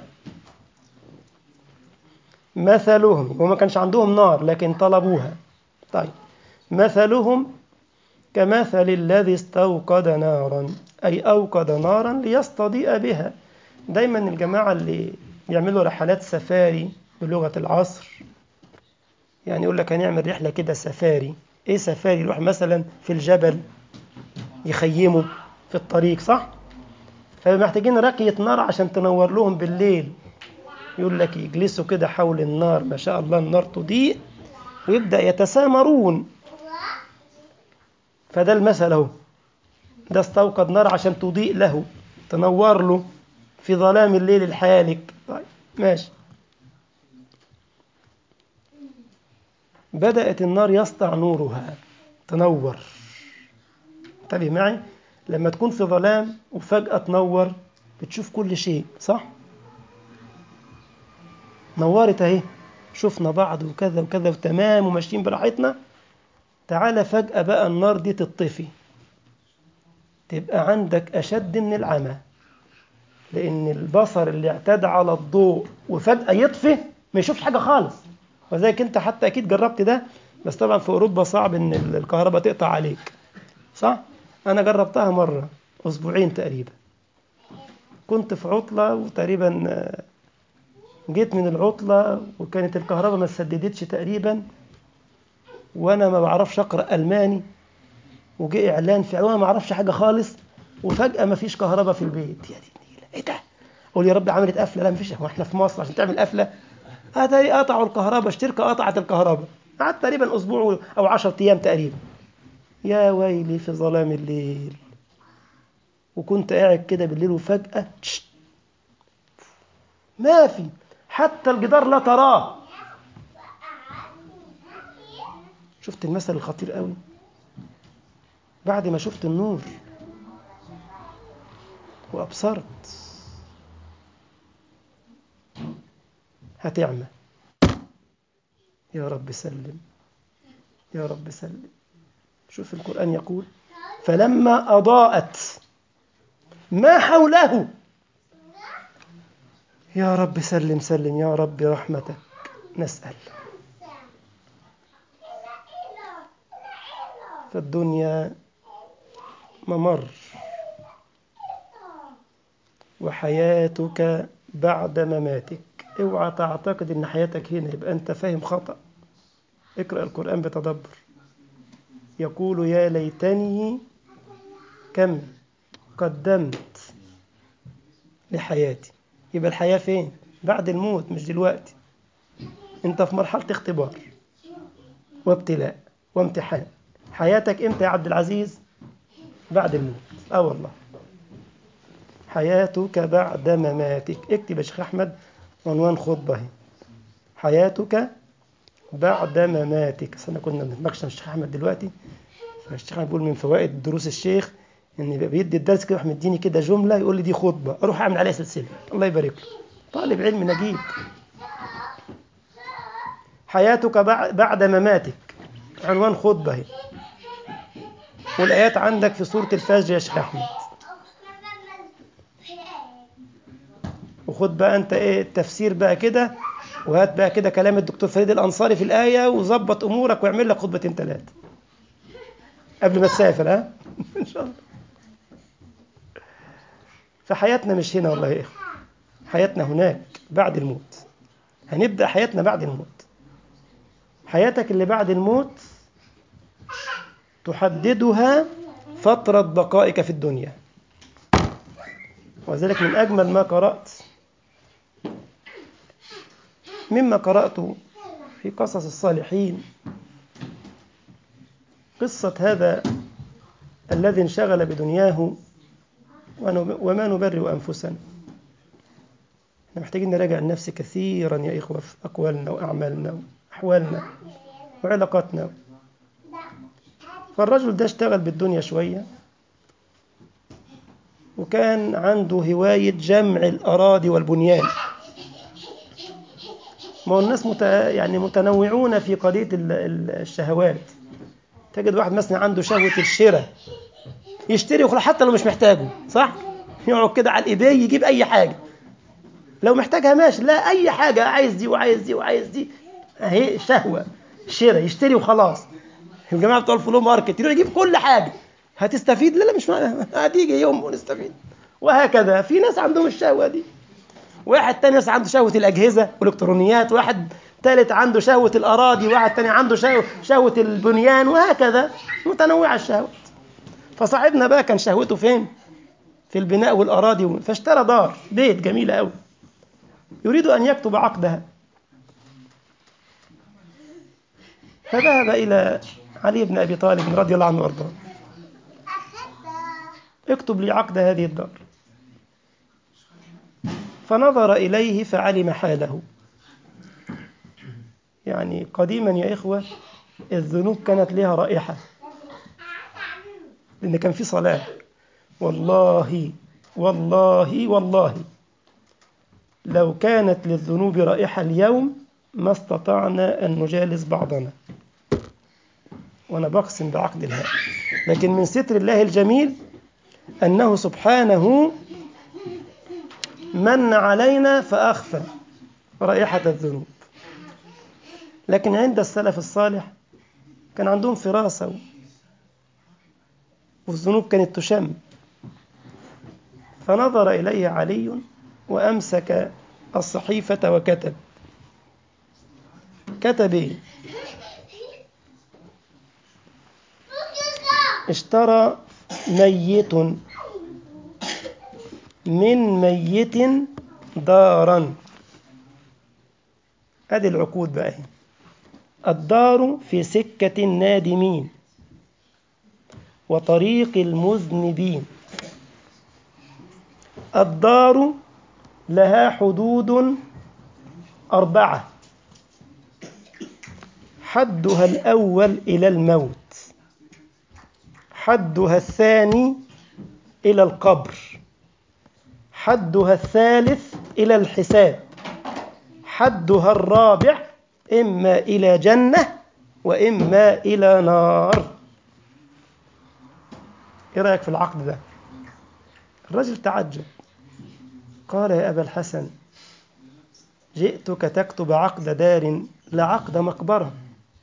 مثلهم وما كانش عندهم نار لكن طلبوها طيب مثلهم كمثل الذي استوقد نارا أي أوقد نارا ليستضيء بها دايما الجماعة اللي يعملوا رحلات سفاري بلغة العصر يعني يقول لك هنعمل رحلة كده سفاري ايه سفاري يروح مثلا في الجبل يخيموا في الطريق صح فمحتاجين رقية نار عشان تنور لهم بالليل يقول لك يجلسوا كده حول النار ما شاء الله النار تضيء ويبدأ يتسامرون فده المثل اهو ده استوقد نار عشان تضيء له تنور له في ظلام الليل الحالك طيب ماشي بدأت النار يسطع نورها تنور انتبه معي لما تكون في ظلام وفجأة تنور بتشوف كل شيء صح نورت اهي شفنا بعض وكذا وكذا وتمام وماشيين براحتنا تعالى فجأة بقى النار دي تطفي تبقى عندك أشد من العمى لأن البصر اللي اعتاد على الضوء وفجأة يطفي ما يشوفش حاجة خالص وذلك أنت حتى أكيد جربت ده بس طبعا في أوروبا صعب إن الكهرباء تقطع عليك صح؟ أنا جربتها مرة أسبوعين تقريبا كنت في عطلة وتقريبا جيت من العطلة وكانت الكهرباء ما سددتش تقريبا وانا ما بعرفش اقرا الماني وجي اعلان في وانا ما اعرفش حاجه خالص وفجاه ما فيش كهرباء في البيت يا دي النيله ايه ده اقول يا رب عملت قفله لا ما فيش هو احنا في مصر عشان تعمل قفله اتاري قطعوا الكهرباء الشركه قطعت الكهرباء قعدت تقريبا اسبوع او 10 ايام تقريبا يا ويلي في ظلام الليل وكنت قاعد كده بالليل وفجاه تشت ما في حتى الجدار لا تراه شفت المثل الخطير قوي بعد ما شفت النور وأبصرت هتعمى يا رب سلم يا رب سلم شوف القرآن يقول فلما أضاءت ما حوله يا رب سلم سلم يا رب رحمتك نسأل فالدنيا ممر وحياتك بعد مماتك اوعى تعتقد ان حياتك هنا يبقى انت فاهم خطأ اقرأ القرآن بتدبر يقول يا ليتني كم قدمت لحياتي يبقى الحياة فين بعد الموت مش دلوقتي انت في مرحلة اختبار وابتلاء وامتحان حياتك امتى يا عبد العزيز بعد الموت اه والله حياتك بعد مماتك اكتب يا شيخ احمد عنوان خطبه اهي حياتك بعد مماتك انا كنا بنتناقش الشيخ احمد دلوقتي فالشيخ احمد بيقول من فوائد دروس الشيخ يعني يبقى بيدي الدرس كده يروح مديني كده جمله يقول لي دي خطبه اروح اعمل عليها سلسله الله يبارك له طالب علم نجيب حياتك بعد بعد مماتك عنوان خطبه اهي والايات عندك في سوره الفجر يا شيخ احمد وخد بقى انت ايه التفسير بقى كده وهات بقى كده كلام الدكتور فريد الانصاري في الايه وظبط امورك واعمل لك خطبتين ثلاثه قبل ما تسافر ها ان شاء الله فحياتنا مش هنا والله يا اخوه حياتنا هناك بعد الموت هنبدا حياتنا بعد الموت حياتك اللي بعد الموت تحددها فتره بقائك في الدنيا وذلك من اجمل ما قرات مما قرات في قصص الصالحين قصه هذا الذي انشغل بدنياه وما نبرئ أنفسنا احنا محتاجين نراجع النفس كثيرا يا إخوة في أقوالنا وأعمالنا وأحوالنا وعلاقاتنا فالرجل ده اشتغل بالدنيا شوية وكان عنده هواية جمع الأراضي والبنيان ما هو الناس مت... يعني متنوعون في قضية الشهوات تجد واحد مثلا عنده شهوة الشراء يشتري وخلاص حتى لو مش محتاجه صح يقعد كده على الايباي يجيب اي حاجه لو محتاجها ماشي لا اي حاجه عايز دي وعايز دي وعايز دي اهي شهوه شراء يشتري وخلاص الجماعه بتوع الفلو ماركت يروح يجيب كل حاجه هتستفيد لا لا مش معنى هتيجي يوم ونستفيد وهكذا في ناس عندهم الشهوه دي واحد تاني ناس عنده شهوه الاجهزه والالكترونيات واحد ثالث عنده شهوه الاراضي واحد تاني عنده شهوه, شهوة البنيان وهكذا متنوعه الشهوات فصاحبنا بقى كان شهوته فين في البناء والأراضي فاشترى دار بيت جميلة أوي يريد أن يكتب عقدها فذهب إلى علي بن أبي طالب رضي الله عنه وارضاه اكتب لي عقد هذه الدار فنظر إليه فعلم حاله يعني قديما يا إخوة الذنوب كانت لها رائحة لأن كان في صلاة والله والله والله لو كانت للذنوب رائحة اليوم ما استطعنا أن نجالس بعضنا وأنا بقسم بعقد الله لكن من ستر الله الجميل أنه سبحانه من علينا فأخفى رائحة الذنوب لكن عند السلف الصالح كان عندهم فراسة والذنوب كانت تشم فنظر إليه علي وأمسك الصحيفة وكتب كتب إيه؟ اشترى ميت من ميت دارا ادي العقود بقى هي. الدار في سكة النادمين وطريق المذنبين الدار لها حدود أربعة حدها الأول إلى الموت حدها الثاني إلى القبر حدها الثالث إلى الحساب حدها الرابع إما إلى جنة وإما إلى نار إيه رأيك في العقد ده الرجل تعجب قال يا أبا الحسن جئتك تكتب عقد دار لا عقد مقبرة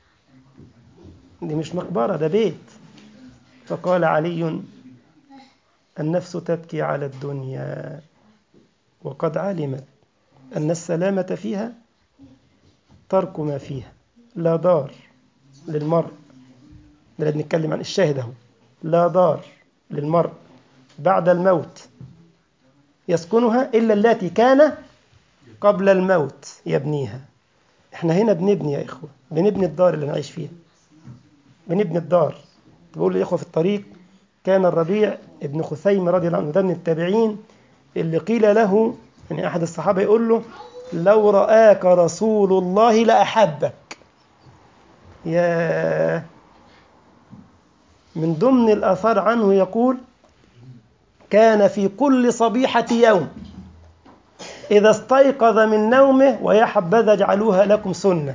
دي مش مقبرة ده بيت فقال علي النفس تبكي على الدنيا وقد علمت أن السلامة فيها ترك ما فيها لا دار للمرء ده اللي بنتكلم عن الشاهد اهو لا دار للمرء بعد الموت يسكنها إلا التي كان قبل الموت يبنيها احنا هنا بنبني يا إخوة بنبني الدار اللي نعيش فيها بنبني الدار بقول يا إخوة في الطريق كان الربيع ابن خثيم رضي الله عنه ده من التابعين اللي قيل له يعني أحد الصحابة يقول له لو رآك رسول الله لأحبك يا من ضمن الآثار عنه يقول كان في كل صبيحة يوم إذا استيقظ من نومه ويا حبذا اجعلوها لكم سنة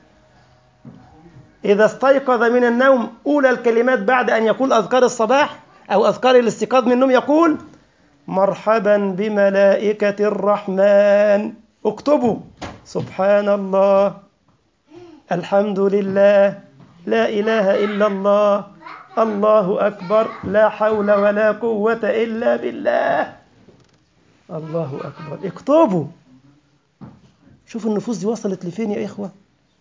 إذا استيقظ من النوم أولى الكلمات بعد أن يقول أذكار الصباح أو أذكار الاستيقاظ من النوم يقول مرحبا بملائكة الرحمن اكتبوا سبحان الله الحمد لله لا إله إلا الله الله أكبر لا حول ولا قوة إلا بالله الله أكبر اكتبوا شوفوا النفوس دي وصلت لفين يا إخوة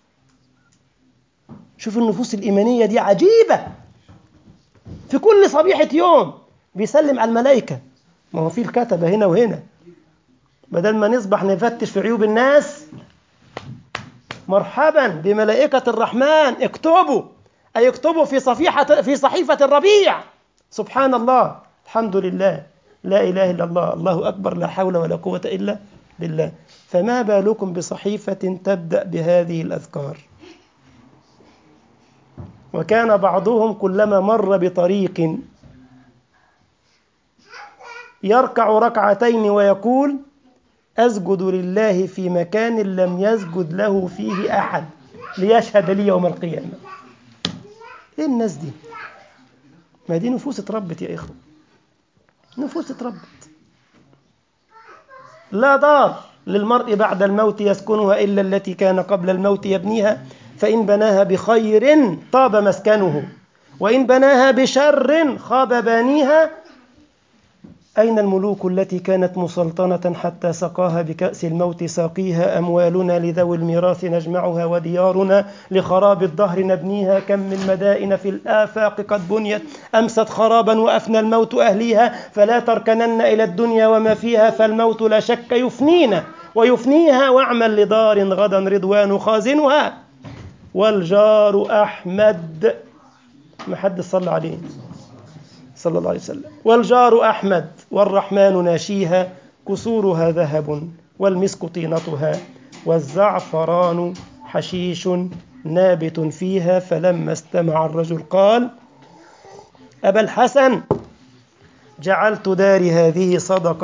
شوفوا النفوس الإيمانية دي عجيبة في كل صبيحة يوم بيسلم على الملائكة ما هو في الكتبة هنا وهنا بدل ما نصبح نفتش في عيوب الناس مرحبا بملائكة الرحمن اكتبوا أي اكتبوا في صفيحة في صحيفة الربيع سبحان الله الحمد لله لا إله إلا الله الله أكبر لا حول ولا قوة إلا بالله فما بالكم بصحيفة تبدأ بهذه الأذكار وكان بعضهم كلما مر بطريق يركع ركعتين ويقول أسجد لله في مكان لم يسجد له فيه أحد ليشهد لي يوم القيامة إيه الناس دي ما دي نفوس اتربت يا إخوة نفوس اتربت لا دار للمرء بعد الموت يسكنها إلا التي كان قبل الموت يبنيها فإن بناها بخير طاب مسكنه وإن بناها بشر خاب بانيها أين الملوك التي كانت مسلطنة حتى سقاها بكأس الموت ساقيها أموالنا لذوي الميراث نجمعها وديارنا لخراب الدهر نبنيها كم من مدائن في الآفاق قد بنيت أمست خرابا وأفنى الموت أهليها فلا تركنن إلى الدنيا وما فيها فالموت لا شك يفنينا ويفنيها واعمل لدار غدا رضوان خازنها والجار أحمد ما حد صلى عليه صلى الله عليه وسلم والجار أحمد والرحمن ناشيها كسورها ذهب والمسك طينتها والزعفران حشيش نابت فيها فلما استمع الرجل قال أبا الحسن جعلت داري هذه صدقة